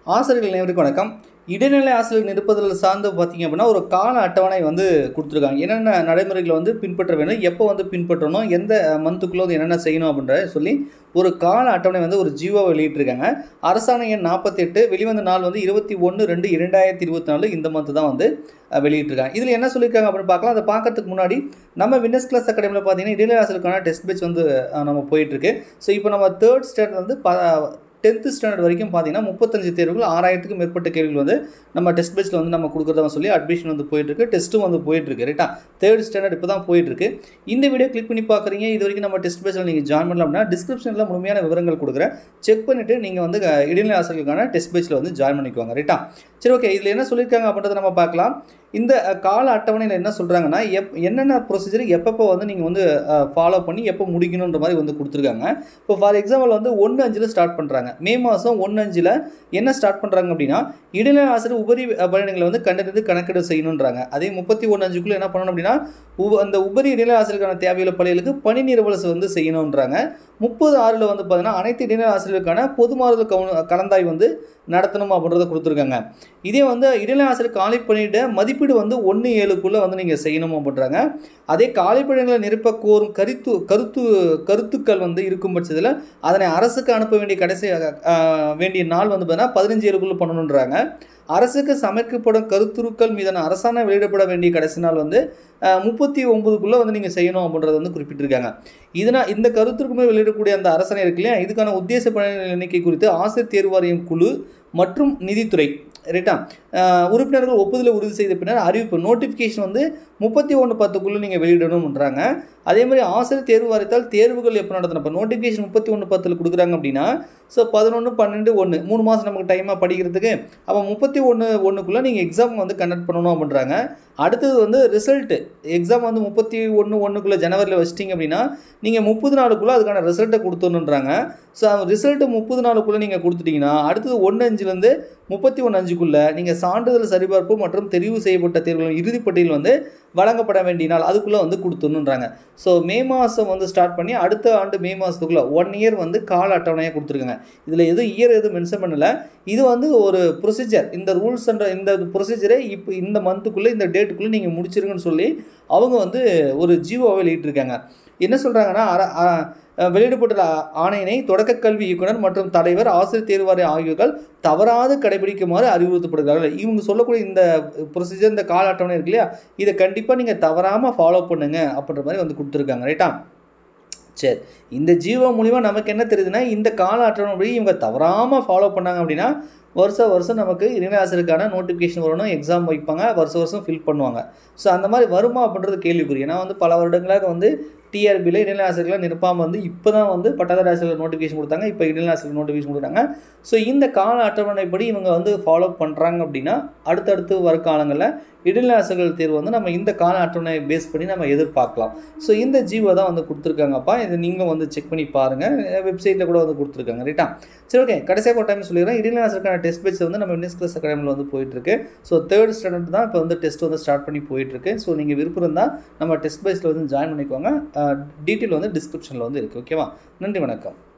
ஆசிரியர்கள் அனைவருக்கும் வணக்கம் இடைநிலை ஆசிரியர் நிற்பதில் சார்ந்து பார்த்தீங்க அப்படின்னா ஒரு கால அட்டவணை வந்து கொடுத்துருக்காங்க என்னென்ன நடைமுறைகளை வந்து பின்பற்ற வேணும் எப்போ வந்து பின்பற்றணும் எந்த மந்த்துக்குள்ளே வந்து என்னென்ன செய்யணும் அப்படின்ற சொல்லி ஒரு கால அட்டவணை வந்து ஒரு ஜீவோ வெளியிட்டிருக்காங்க அரசாணை எண் நாற்பத்தெட்டு வெளிவந்த நாள் வந்து இருபத்தி ஒன்று ரெண்டு இரண்டாயிரத்தி இருபத்தி நாலு இந்த மந்த்து தான் வந்து அஹ், வெளியிட்டிருக்காங்க இதில் என்ன சொல்லியிருக்காங்க அப்படின்னு பார்க்கலாம் அதை பார்க்கறதுக்கு முன்னாடி நம்ம வின்னஸ் கிளாஸ் அகாடமியில் பார்த்தீங்கன்னா இடைநிலை ஆசிரியருக்கான டெஸ்ட் பேட்ச் வந்து அஹ், நம்ம போயிட்டுருக்கு ஸோ இப்போ நம்ம தேர்ட் ஸ்டாண்டர்ட் வந்து ப டென்த்து ஸ்டாண்டர்ட் வரைக்கும் பார்த்தீங்கன்னா முப்பத்தஞ்சு தேர்வுகள் ஆறாயிரத்துக்கும் மேற்பட்ட கேள்விகள் வந்து நம்ம டெஸ்ட் பேஸில் வந்து நம்ம கொடுக்குறதா சொல்லி அட்மிஷன் வந்து போயிட்டுருக்கு டெஸ்ட்டும் வந்து போயிட்டுருக்கு ரைட்டா தேர்ட் ஸ்டாண்டர்ட் இப்போ தான் போயிட்டுருக்கு இந்த வீடியோ கிளிக் பண்ணி பார்க்குறீங்க இது வரைக்கும் நம்ம டெஸ்ட் பேஸில் நீங்கள் ஜாயின் பண்ணலாம் அப்படின்னா டிஸ்கிரிப்ஷனில் முழுமையான விவரங்கள் கொடுக்குறேன் செக் பண்ணிவிட்டு நீங்கள் வந்து அஹ், இடைநிலை ஆசிரியர்களுக்கான டெஸ்ட் பேஸில் வந்து ஜாயின் பண்ணிக்குவாங்க ரைட்டா சரி ஓகே இதில் என்ன சொல்லியிருக்காங்க அப்படின்றத நம்ம பார்க்கலாம் இந்த அஹ், கால அட்டவணையில் என்ன சொல்கிறாங்கன்னா எப் என்னென்ன ப்ரொசீஜர் எப்பப்போ வந்து நீங்கள் வந்து ஃபாலோ பண்ணி எப்போ முடிக்கணுன்ற மாதிரி வந்து கொடுத்துருக்காங்க இப்போ ஃபார் எக்ஸாம்பிள் வந்து ஒன்று அஞ்சில் ஸ்டார்ட் பண்ணுறாங்க மே மாதம் ஒன்று அஞ்சில் என்ன ஸ்டார்ட் பண்ணுறாங்க அப்படின்னா இடைநிலை ஆசிரியர் உபரி அஹ், பயணங்களை வந்து கண்டறிந்து கணக்கெடு செய்யணுன்றாங்க அதே முப்பத்தி ஒன்று அஞ்சுக்குள்ளே என்ன பண்ணணும் அப்படின்னா உ- அந்த உபரி இடைநிலை ஆசிரியருக்கான தேவையுள்ள பள்ளிகளுக்கு பணி நிறுவலசு வந்து செய்யணுன்றாங்க முப்பது ஆறில் வந்து பார்த்தீங்கன்னா அனைத்து இடைநிலை ஆசிரியருக்கான பொது மாறுதல் கவுன் கலந்தாய்வு வந்து நடத்தணும் அப்படின்றத கொடுத்துருக்காங்க இதே வந்து இடைநிலை ஆசிரியர் காலி பணியிட மதிப்பீடு வந்து ஒன்று ஏழுக்குள்ளே வந்து நீங்கள் செய்யணும் அப்படின்றாங்க அதே காலி பணிகளை நிரப்ப கோரும் கருத்து கருத்து கருத்துக்கள் வந்து இருக்கும் பட்சத்தில் அதனை அரசுக்கு அனுப்ப வேண்டிய கடைசி அஹ், வேண்டிய நாள் வந்து பார்த்தீங்கன்னா பதினஞ்சு ஏழுக்குள்ளே பண்ணணுன்றாங்க அரசுக்கு சமர்ப்பிக்கப்படும் கருத்துருக்கள் மீதான அரசாணை வெளியிடப்பட வேண்டிய கடைசி நாள் வந்து முப்பத்தி ஒம்பதுக்குள்ளே வந்து நீங்கள் செய்யணும் அப்படின்றத வந்து குறிப்பிட்டிருக்காங்க இதனால் இந்த கருத்துருக்குமே வெளியிடக்கூடிய அந்த அரசாணை இருக்கு இல்லையா இதுக்கான உத்தேச பணிகள் எண்ணிக்கை குறித்து ஆசிரியர் தேர்வு வாரியம் குழு மற்றும் நிதித்துறை ரைட்டா அஹ், உறுப்பினர்கள் ஒப்புதலை உறுதி செய்த பின்னர் அறிவிப்பு நோட்டிஃபிகேஷன் வந்து முப்பத்தி ஒன்று பத்துக்குள்ளே நீங்கள் வெளியிடணும்ன்றாங்க அதே மாதிரி ஆசிரியர் தேர்வு வாரியத்தால் தேர்வுகள் எப்போ நடத்தணும் இப்போ நோட்டிஃபிகேஷன் முப்பத்தி ஒன்று பத்தில் கொடுக்குறாங்க அப்படின்னா ஸோ பதினொன்று பன்னெண்டு ஒன்று மூணு மாதம் நமக்கு டைமாக படிக்கிறதுக்கு அப்போ முப்பத்தி ஒன்று ஒன்றுக்குள்ளே நீங்கள் எக்ஸாம் வந்து கண்டக்ட் பண்ணணும் அப்படின்றாங்க அடுத்தது வந்து ரிசல்ட்டு எக்ஸாம் வந்து முப்பத்தி ஒன்று ஒன்றுக்குள்ளே ஜனவரியில் வச்சிட்டிங்க அப்படின்னா நீங்கள் முப்பது நாளுக்குள்ளே அதுக்கான ரிசல்ட்டை கொடுத்துடணுன்றாங்க ஸோ ரிசல்ட்டு முப்பது நாளுக்குள்ளே நீங்கள் கொடுத்துட்டீங்கன்னா அடுத்தது ஒன்று அஞ்சுலேருந்து முப்பத்தி ஒன்று அஞ்சுக்குள்ளே நீங்கள் சான்றிதழ் சரிபார்ப்பு மற்றும் தெரிவு செய்யப்பட்ட தேர்வுகளின் இறுதிப்பட்டியல் வந்து வழங்கப்பட வேண்டிய நாள் அதுக்குள்ளே வந்து கொடுத்துடணுன்றாங்க ஸோ மே மாதம் வந்து ஸ்டார்ட் பண்ணி அடுத்த ஆண்டு மே மாதத்துக்குள்ளே ஒன் இயர் வந்து கால அட்டவணையாக கொடுத்துருக்காங்க இதில் எதுவும் இயர் எதுவும் மென்ஷன் பண்ணலை இது வந்து ஒரு ப்ரொசீஜர் இந்த ரூல்ஸ் என்ற இந்த ப்ரொசீஜரை இப்போ இந்த மந்த்துக்குள்ளே இந்த டேட்டுக்குள்ளே நீங்கள் முடிச்சிருங்கன்னு சொல்லி அவங்க வந்து ஒரு ஜியோவை வெளியிட்டிருக்காங்க என்ன சொல்கிறாங்கன்னா அர அ- அஹ் வெளியிடப்பட்டுள்ள ஆணையினை தொடக்க கல்வி இயக்குனர் மற்றும் தலைவர் ஆசிரியர் தேர்வு வாரிய ஆகியோர்கள் தவறாது கடைபிடிக்குமாறு அறிவுறுத்தப்படுகிறார்கள் இவங்க சொல்லக்கூடிய இந்த ப்ரொசீஜர் இந்த கால அட்டவணை இருக்கு இல்லையா இதை கண்டிப்பாக நீங்கள் தவறாமல் ஃபாலோ பண்ணுங்க அப்படின்ற மாதிரி வந்து கொடுத்துருக்காங்க ரைட்டா சரி இந்த ஜீவோ மூலிமா நமக்கு என்ன தெரியுதுன்னா இந்த கால அட்டவணைப்படி இவங்க தவறாமல் ஃபாலோ பண்ணாங்க அப்படின்னா வருஷம் வருஷம் நமக்கு இணையாசிரியருக்கான நோட்டிஃபிகேஷன் வரணும் எக்ஸாம் வைப்பாங்க வருஷம் வருஷம் ஃபில் பண்ணுவாங்க ஸோ அந்த மாதிரி வருமா அப்படின்றது கேள்விக்குறி ஏன்னா வந்து பல வருடங்களாக வந்து டிஆர்பியில் இடைநிலை ஆசிரியர்களை நிரப்பாமல் வந்து இப்போ தான் வந்து பட்டதாரி ஆசிரியர் நோட்டிஃபிகேஷன் கொடுத்தாங்க இப்போ இடைநிலை ஆசிரியர் நோட்டிஃபிகேஷன் கொடுத்தாங்க ஸோ இந்த கால அட்டவணைப்படி இவங்க வந்து ஃபாலோ பண்ணுறாங்க அப்படின்னா அடுத்தடுத்து வரும் காலங்களில் இடைநிலை ஆசிரியர்கள் தேர்வு வந்து நம்ம இந்த கால அட்டவணையை பேஸ் பண்ணி நம்ம எதிர்பார்க்கலாம் ஸோ இந்த ஜீவோ தான் வந்து கொடுத்துருக்காங்கப்பா இது நீங்களும் வந்து செக் பண்ணி பாருங்கள் வெப்சைட்டில் கூட வந்து கொடுத்துருக்காங்க ரைட்டா சரி ஓகே கடைசியாக ஒரு டைம் சொல்லிடுறேன் இடைநிலை ஆசிரியருக்கான டெஸ்ட் பேட்ச் வந்து நம்ம வினிஸ் கிளாஸ் அகாடமியில் வந்து போயிட்டுருக்கு ஸோ தேர்ட் ஸ்டாண்டர்ட் தான் இப்போ வந்து டெஸ்ட் வந்து ஸ்டார்ட் பண்ணி போயிட்டுருக்கு ஸோ நீங்கள் விருப்பம் இருந்தால் நம்ம டெஸ்ட் பேஸில் வந்து ஜாயின் பண்ணிக்கோங்க டீட்டெயில் வந்து டிஸ்கிரிப்ஷனில் வந்து இருக்குது ஓகேவா நன்றி வணக்கம்